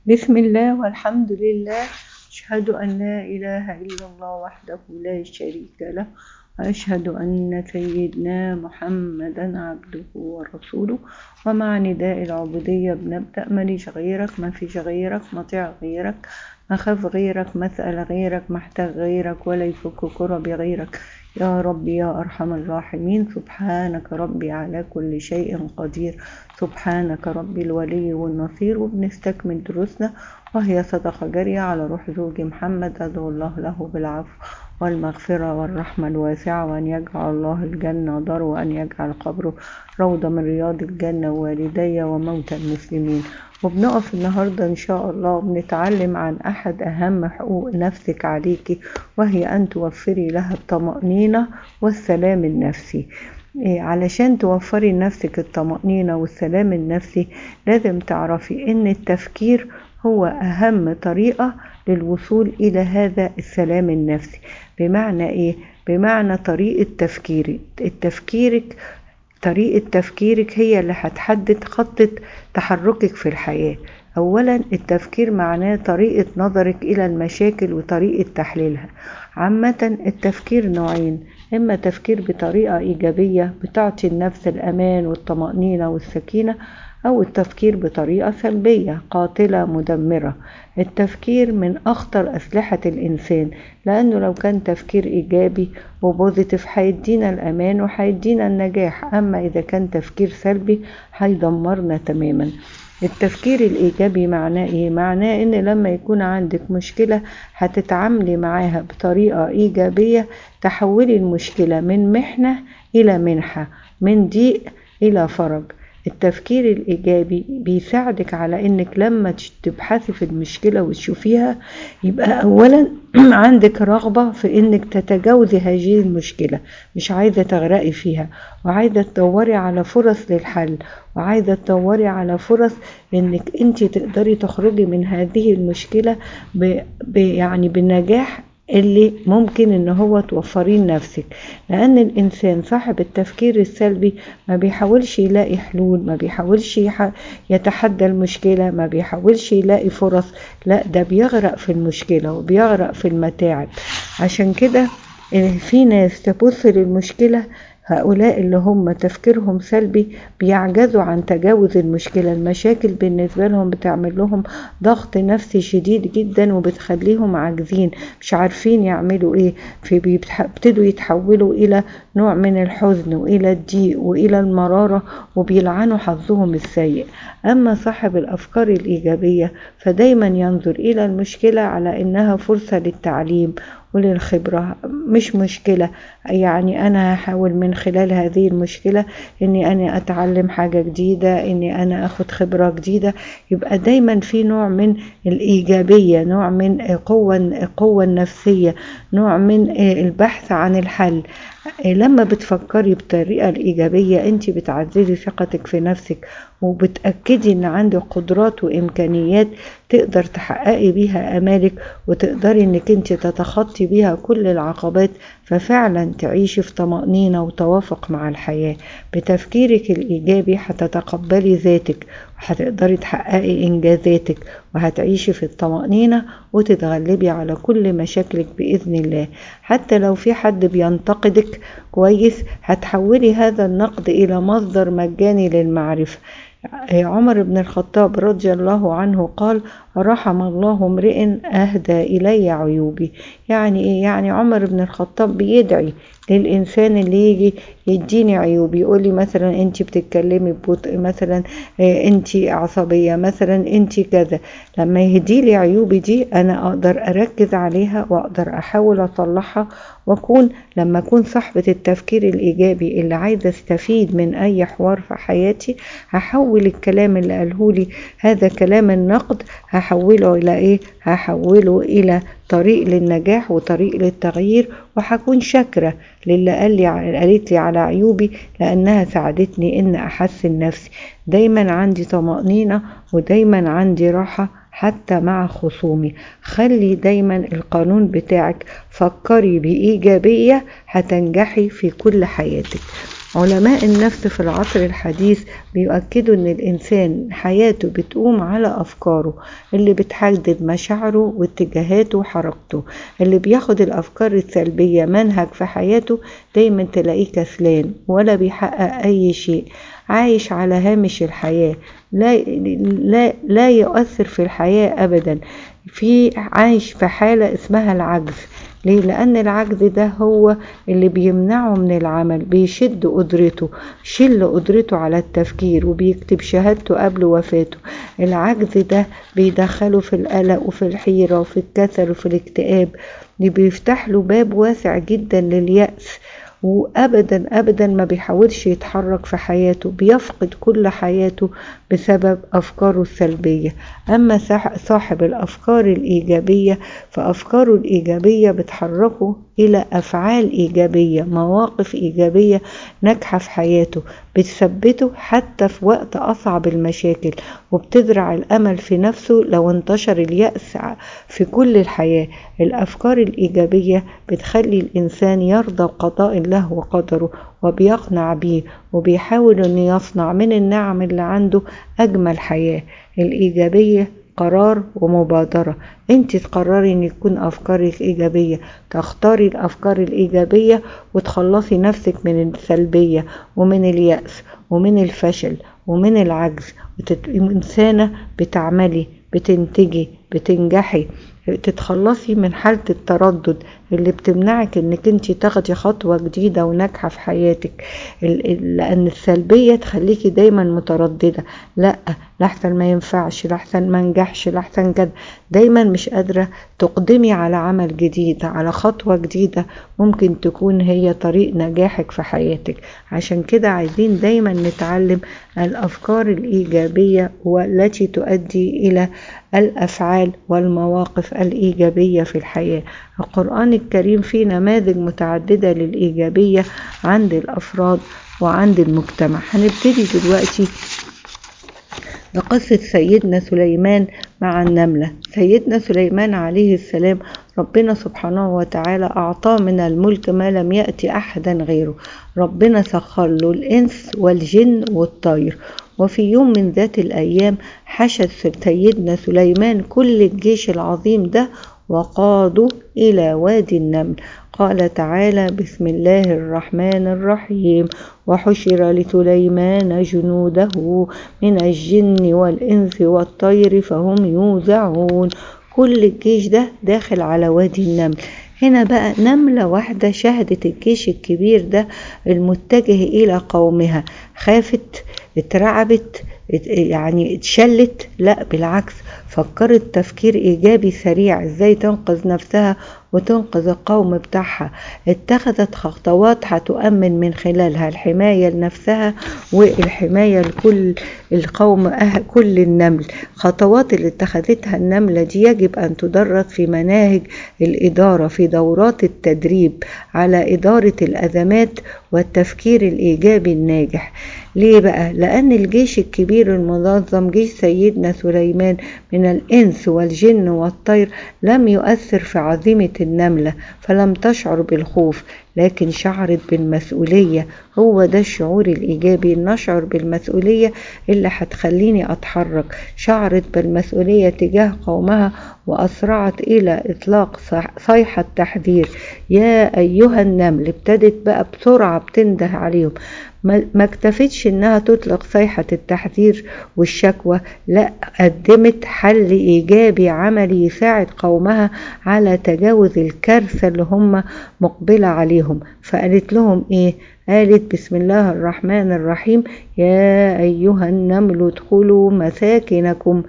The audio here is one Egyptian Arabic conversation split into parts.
بسم الله والحمد لله أشهد أن لا إله إلا الله وحده لا شريك له وأشهد أن سيدنا محمدا عبده ورسوله ومع نداء العبودية بنبدأ ماليش غيرك ما فيش غيرك مطيع غيرك أخاف غيرك مسأل غيرك محتاج غيرك ولا يفك كربي غيرك يا ربي يا أرحم الراحمين سبحانك ربي على كل شيء قدير سبحانك ربي الولي والنصير وبنستكمل دروسنا وهي صدقة جارية على روح زوج محمد أدعو الله له بالعفو والمغفرة والرحمة الواسعة وأن يجعل الله الجنة دار وأن يجعل قبره روضة من رياض الجنة والدي وموتى المسلمين وبنقف النهاردة إن شاء الله بنتعلم عن أحد أهم حقوق نفسك عليكي وهي أن توفري لها الطمأنينة والسلام النفسي علشان توفري لنفسك الطمأنينة والسلام النفسي لازم تعرفي إن التفكير هو أهم طريقة للوصول إلى هذا السلام النفسي بمعنى إيه؟ بمعنى طريقة تفكيرك تفكيرك طريقة تفكيرك هي اللي هتحدد خطة تحركك في الحياة أولا التفكير معناه طريقة نظرك إلى المشاكل وطريقة تحليلها عامة التفكير نوعين إما تفكير بطريقة إيجابية بتعطي النفس الأمان والطمأنينة والسكينة أو التفكير بطريقة سلبية قاتلة مدمرة التفكير من أخطر أسلحة الإنسان لأنه لو كان تفكير إيجابي وبوزيتيف هيدينا الأمان وهيدينا النجاح أما إذا كان تفكير سلبي هيدمرنا تماما التفكير الإيجابي معناه إيه؟ معناه إن لما يكون عندك مشكلة هتتعاملي معاها بطريقة إيجابية تحولي المشكلة من محنة إلى منحة من ضيق إلى فرج التفكير الإيجابي بيساعدك على إنك لما تبحثي في المشكلة وتشوفيها يبقى أولا عندك رغبة في إنك تتجاوزي هذه المشكلة مش عايزة تغرقي فيها وعايزة تدوري على فرص للحل وعايزة تدوري على فرص إنك أنت تقدري تخرجي من هذه المشكلة ب... ب... يعني بالنجاح اللي ممكن ان هو توفريه لنفسك لان الانسان صاحب التفكير السلبي ما بيحاولش يلاقي حلول ما بيحاولش يتحدى المشكلة ما بيحاولش يلاقي فرص لا ده بيغرق في المشكلة وبيغرق في المتاعب عشان كده في ناس تبص للمشكلة هؤلاء اللي هم تفكيرهم سلبي بيعجزوا عن تجاوز المشكلة المشاكل بالنسبة لهم بتعمل لهم ضغط نفسي شديد جدا وبتخليهم عاجزين مش عارفين يعملوا ايه فبيبتدوا يتحولوا الى نوع من الحزن والى الضيق والى المرارة وبيلعنوا حظهم السيء اما صاحب الافكار الايجابية فدايما ينظر الى المشكلة على انها فرصة للتعليم وللخبرة مش مشكلة يعني أنا هحاول من خلال هذه المشكلة إني أنا أتعلم حاجة جديدة إني أنا أخد خبرة جديدة يبقى دايما في نوع من الإيجابية نوع من قوة القوة النفسية نوع من البحث عن الحل لما بتفكري بطريقة الإيجابية أنت بتعززي ثقتك في نفسك وبتأكدي أن عندك قدرات وإمكانيات تقدر تحققي بيها أمالك وتقدري أنك أنت تتخطي بيها كل العقبات ففعلا تعيشي في طمأنينة وتوافق مع الحياة بتفكيرك الإيجابي هتتقبلي ذاتك وهتقدري تحققي إنجازاتك وهتعيشي في الطمأنينة وتتغلبي على كل مشاكلك بإذن الله حتى لو في حد بينتقدك كويس هتحولي هذا النقد إلى مصدر مجاني للمعرفة عمر بن الخطاب رضي الله عنه قال رحم الله امرئ أهدى إلي عيوبي يعني إيه؟ يعني عمر بن الخطاب بيدعي للإنسان اللي يجي يديني عيوب يقول لي مثلا أنت بتتكلمي ببطء مثلا أنت عصبية مثلا أنت كذا لما يهدي لي عيوبي دي أنا أقدر أركز عليها وأقدر أحاول أصلحها وأكون لما أكون صاحبة التفكير الإيجابي اللي عايزة أستفيد من أي حوار في حياتي هحول الكلام اللي قاله لي هذا كلام النقد هحوله إلى إيه؟ هحوله إلى طريق للنجاح وطريق للتغيير وهكون شاكرة للي قال لي قالت لي على عيوبي لأنها ساعدتني إن أحسن نفسي دايما عندي طمأنينة ودايما عندي راحة حتى مع خصومي خلي دايما القانون بتاعك فكري بإيجابية هتنجحي في كل حياتك علماء النفس في العصر الحديث بيؤكدوا ان الانسان حياته بتقوم على افكاره اللي بتحدد مشاعره واتجاهاته وحركته اللي بياخد الافكار السلبية منهج في حياته دايما تلاقيه كسلان ولا بيحقق اي شيء عايش على هامش الحياة لا, لا, لا يؤثر في الحياة ابدا في عايش في حالة اسمها العجز ليه؟ لأن العجز ده هو اللي بيمنعه من العمل بيشد قدرته شل قدرته على التفكير وبيكتب شهادته قبل وفاته العجز ده بيدخله في القلق وفي الحيرة وفي الكسل وفي الاكتئاب بيفتح له باب واسع جدا لليأس وابدا ابدا ما بيحاولش يتحرك في حياته بيفقد كل حياته بسبب افكاره السلبيه اما صاحب الافكار الايجابيه فافكاره الايجابيه بتحركه الى افعال ايجابيه مواقف ايجابيه ناجحه في حياته بتثبته حتى في وقت اصعب المشاكل وبتزرع الامل في نفسه لو انتشر الياس في كل الحياه الافكار الايجابيه بتخلي الانسان يرضى بقضاء الله وقدره وبيقنع بيه وبيحاول انه يصنع من النعم اللي عنده اجمل حياه الايجابيه قرار ومبادرة انت تقرري ان يكون افكارك ايجابية تختاري الافكار الايجابية وتخلصي نفسك من السلبية ومن اليأس ومن الفشل ومن العجز انسانة بتعملي بتنتجي بتنجحي تتخلصي من حالة التردد اللي بتمنعك انك انت تاخدي خطوة جديدة وناجحة في حياتك لان السلبية تخليكي دايما مترددة لا لحسن ما ينفعش لحسن ما نجحش لحسن كده دايما مش قادرة تقدمي على عمل جديد على خطوة جديدة ممكن تكون هي طريق نجاحك في حياتك عشان كده عايزين دايما نتعلم الافكار الايجابية والتي تؤدي الى الافعال والمواقف الايجابية في الحياة القرآن الكريم فيه نماذج متعددة للإيجابية عند الأفراد وعند المجتمع هنبتدي دلوقتي بقصة سيدنا سليمان مع النملة سيدنا سليمان عليه السلام ربنا سبحانه وتعالى أعطاه من الملك ما لم يأتي أحدا غيره ربنا سخر له الإنس والجن والطير وفي يوم من ذات الأيام حشد سيدنا سليمان كل الجيش العظيم ده وقادوا إلى وادي النمل قال تعالى بسم الله الرحمن الرحيم وحشر لسليمان جنوده من الجن والإنس والطير فهم يوزعون كل الجيش ده داخل على وادي النمل هنا بقى نملة واحدة شهدت الجيش الكبير ده المتجه إلى قومها خافت اترعبت يعني اتشلت لا بالعكس فكرت تفكير ايجابي سريع ازاي تنقذ نفسها وتنقذ القوم بتاعها اتخذت خطوات هتؤمن من خلالها الحماية لنفسها والحماية لكل القوم أه كل النمل خطوات اللي اتخذتها النملة دي يجب أن تدرس في مناهج الإدارة في دورات التدريب على إدارة الأزمات والتفكير الإيجابي الناجح ليه بقى؟ لأن الجيش الكبير المنظم جيش سيدنا سليمان من الإنس والجن والطير لم يؤثر في عزيمة النملة فلم تشعر بالخوف لكن شعرت بالمسؤولية هو ده الشعور الإيجابي نشعر بالمسؤولية اللي هتخليني أتحرك شعرت بالمسؤولية تجاه قومها وأسرعت إلى إطلاق صيحة تحذير يا أيها النمل ابتدت بقى بسرعة بتنده عليهم ما اكتفتش انها تطلق صيحة التحذير والشكوى لا قدمت حل ايجابي عملي يساعد قومها على تجاوز الكارثة اللي هم مقبلة عليهم فقالت لهم ايه قالت بسم الله الرحمن الرحيم يا ايها النمل ادخلوا مساكنكم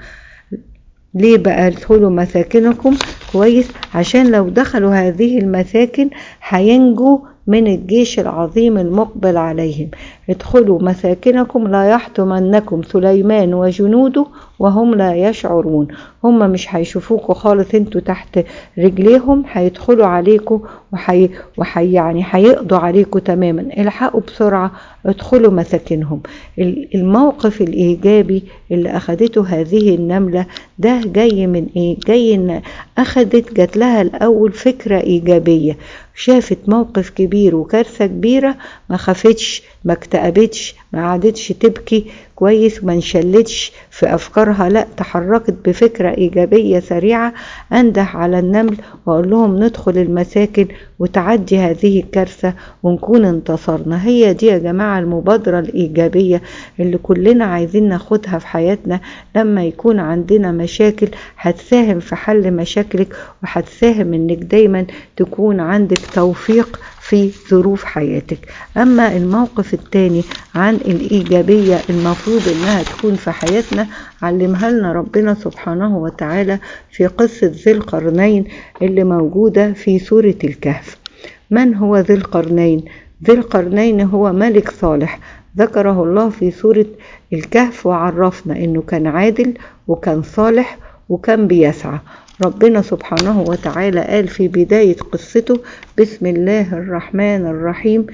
ليه بقى ادخلوا مساكنكم كويس عشان لو دخلوا هذه المساكن هينجوا من الجيش العظيم المقبل عليهم ادخلوا مساكنكم لا يحطمنكم سليمان وجنوده وهم لا يشعرون هم مش هيشوفوكوا خالص انتوا تحت رجليهم هيدخلوا عليكم وحي, وحي يعني هيقضوا عليكم تماما الحقوا بسرعة ادخلوا مساكنهم الموقف الإيجابي اللي أخدته هذه النملة ده جاي من إيه؟ جاي إن أخدت جات لها الأول فكرة إيجابية شافت موقف كبير وكارثة كبيرة ما خافتش ما اكتئبتش ما قعدتش تبكي كويس ما انشلتش في أفكارها لا تحركت بفكرة إيجابية سريعة أنده على النمل وأقول لهم ندخل المساكن وتعدي هذه الكارثة ونكون انتصرنا هي دي يا جماعة المبادرة الإيجابية اللي كلنا عايزين ناخدها في حياتنا لما يكون عندنا مشاكل هتساهم في حل مشاكلك وهتساهم انك دايما تكون عندك توفيق في ظروف حياتك أما الموقف الثاني عن الإيجابية المفروض إنها تكون في حياتنا علمها لنا ربنا سبحانه وتعالى في قصة ذي القرنين اللي موجودة في سورة الكهف من هو ذي القرنين؟ ذي القرنين هو ملك صالح ذكره الله في سورة الكهف وعرفنا إنه كان عادل وكان صالح وكان بيسعى ربنا سبحانه وتعالى قال في بداية قصته بسم الله الرحمن الرحيم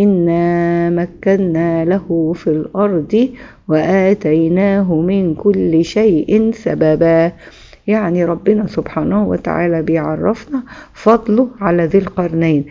إنا مكنا له في الأرض وآتيناه من كل شيء سببا يعني ربنا سبحانه وتعالى بيعرفنا فضله على ذي القرنين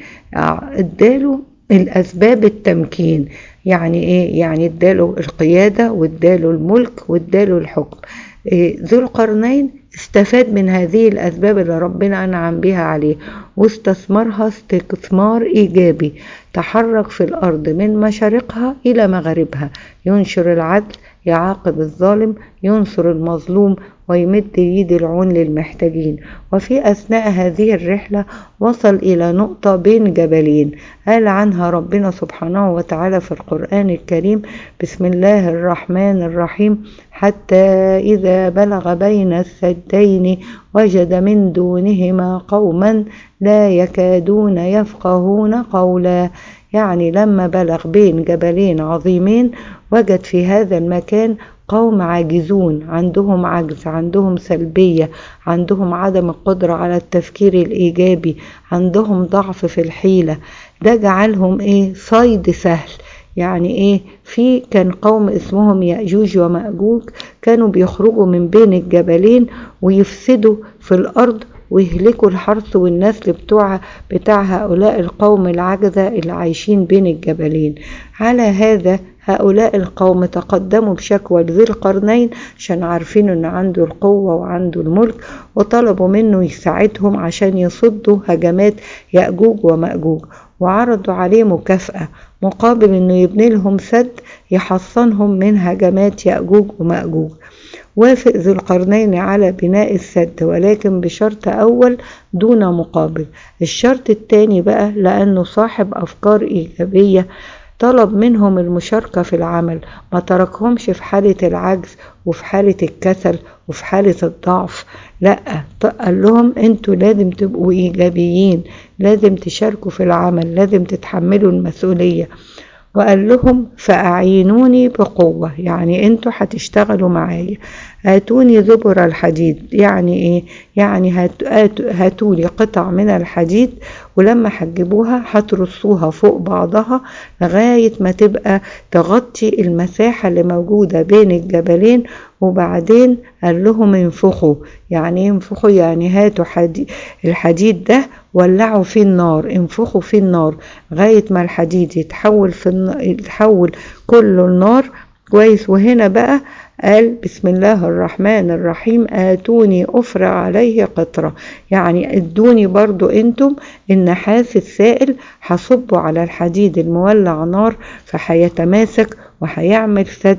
اداله الأسباب التمكين يعني إيه؟ يعني اداله القيادة واداله الملك واداله الحكم إيه ذو القرنين استفاد من هذه الأسباب اللي ربنا أنعم بها عليه واستثمرها استثمار إيجابي تحرك في الأرض من مشارقها إلى مغاربها ينشر العدل يعاقب الظالم ينصر المظلوم ويمد يد العون للمحتاجين وفي أثناء هذه الرحلة وصل إلى نقطة بين جبلين قال عنها ربنا سبحانه وتعالى في القرآن الكريم بسم الله الرحمن الرحيم حتى إذا بلغ بين السدين وجد من دونهما قوما لا يكادون يفقهون قولا يعني لما بلغ بين جبلين عظيمين وجد في هذا المكان قوم عاجزون عندهم عجز عندهم سلبية عندهم عدم القدرة على التفكير الإيجابي عندهم ضعف في الحيلة ده جعلهم إيه صيد سهل يعني ايه في كان قوم اسمهم يأجوج ومأجوج كانوا بيخرجوا من بين الجبلين ويفسدوا في الأرض ويهلكوا الحرث والنسل بتوع بتاع هؤلاء القوم العجزة اللي عايشين بين الجبلين على هذا هؤلاء القوم تقدموا بشكوى لذي القرنين عشان عارفين ان عنده القوة وعنده الملك وطلبوا منه يساعدهم عشان يصدوا هجمات يأجوج ومأجوج وعرضوا عليه مكافأة مقابل انه يبني لهم سد يحصنهم من هجمات يأجوج ومأجوج وافق ذو القرنين على بناء السد ولكن بشرط أول دون مقابل الشرط الثاني بقى لأنه صاحب أفكار إيجابية طلب منهم المشاركة في العمل ما تركهمش في حالة العجز وفي حالة الكسل وفي حالة الضعف لا قال لهم انتوا لازم تبقوا ايجابيين لازم تشاركوا في العمل لازم تتحملوا المسؤولية وقال لهم فأعينوني بقوة يعني انتوا هتشتغلوا معايا هاتوني زبر الحديد يعني ايه يعني هاتوا لي قطع من الحديد ولما هتجيبوها هترصوها فوق بعضها لغاية ما تبقى تغطي المساحة اللي موجودة بين الجبلين وبعدين قال لهم انفخوا يعني ينفخوا يعني هاتوا حديد الحديد ده ولعوا فيه النار انفخوا فيه النار لغاية ما الحديد يتحول في النار يتحول كله النار كويس وهنا بقى قال بسم الله الرحمن الرحيم آتوني أفرع عليه قطرة يعني ادوني برضو انتم النحاس السائل هصبه على الحديد المولع نار فهيتماسك وهيعمل سد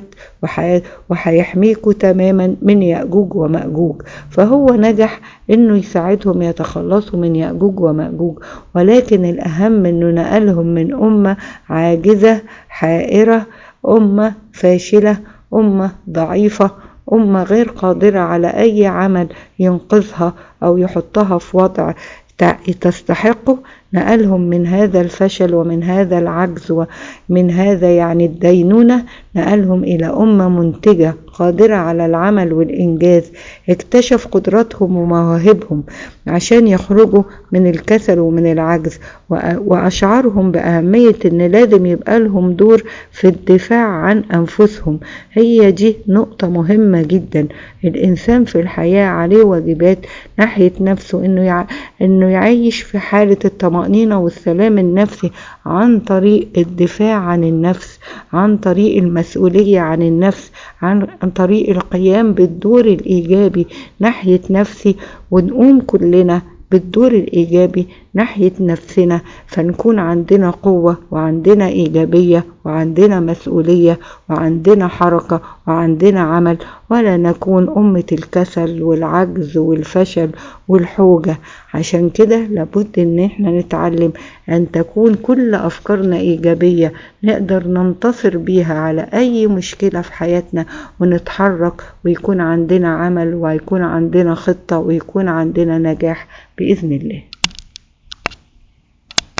وهيحميكوا تماما من يأجوج ومأجوج فهو نجح انه يساعدهم يتخلصوا من يأجوج ومأجوج ولكن الأهم انه نقلهم من أمة عاجزة حائرة أمة فاشلة أمة ضعيفة أمة غير قادرة على أي عمل ينقذها أو يحطها في وضع تستحقه نقلهم من هذا الفشل ومن هذا العجز ومن هذا يعني الدينونة نقلهم إلى أمة منتجة قادرة على العمل والإنجاز اكتشف قدراتهم ومواهبهم عشان يخرجوا من الكسل ومن العجز وأشعرهم بأهمية إن لازم يبقى لهم دور في الدفاع عن أنفسهم هي دي نقطة مهمة جدا الإنسان في الحياة عليه واجبات ناحية نفسه إنه يع... إنه يعيش في حالة الطمأنينة والسلام النفسي عن طريق الدفاع عن النفس عن طريق المسؤولية عن النفس عن عن طريق القيام بالدور الإيجابي ناحية نفسي ونقوم كلنا بالدور الإيجابي ناحية نفسنا فنكون عندنا قوة وعندنا إيجابية وعندنا مسؤولية وعندنا حركة وعندنا عمل ولا نكون أمة الكسل والعجز والفشل والحوجة عشان كده لابد إن احنا نتعلم أن تكون كل أفكارنا إيجابية نقدر ننتصر بيها على أي مشكلة في حياتنا ونتحرك ويكون عندنا عمل ويكون عندنا خطة ويكون عندنا نجاح بإذن الله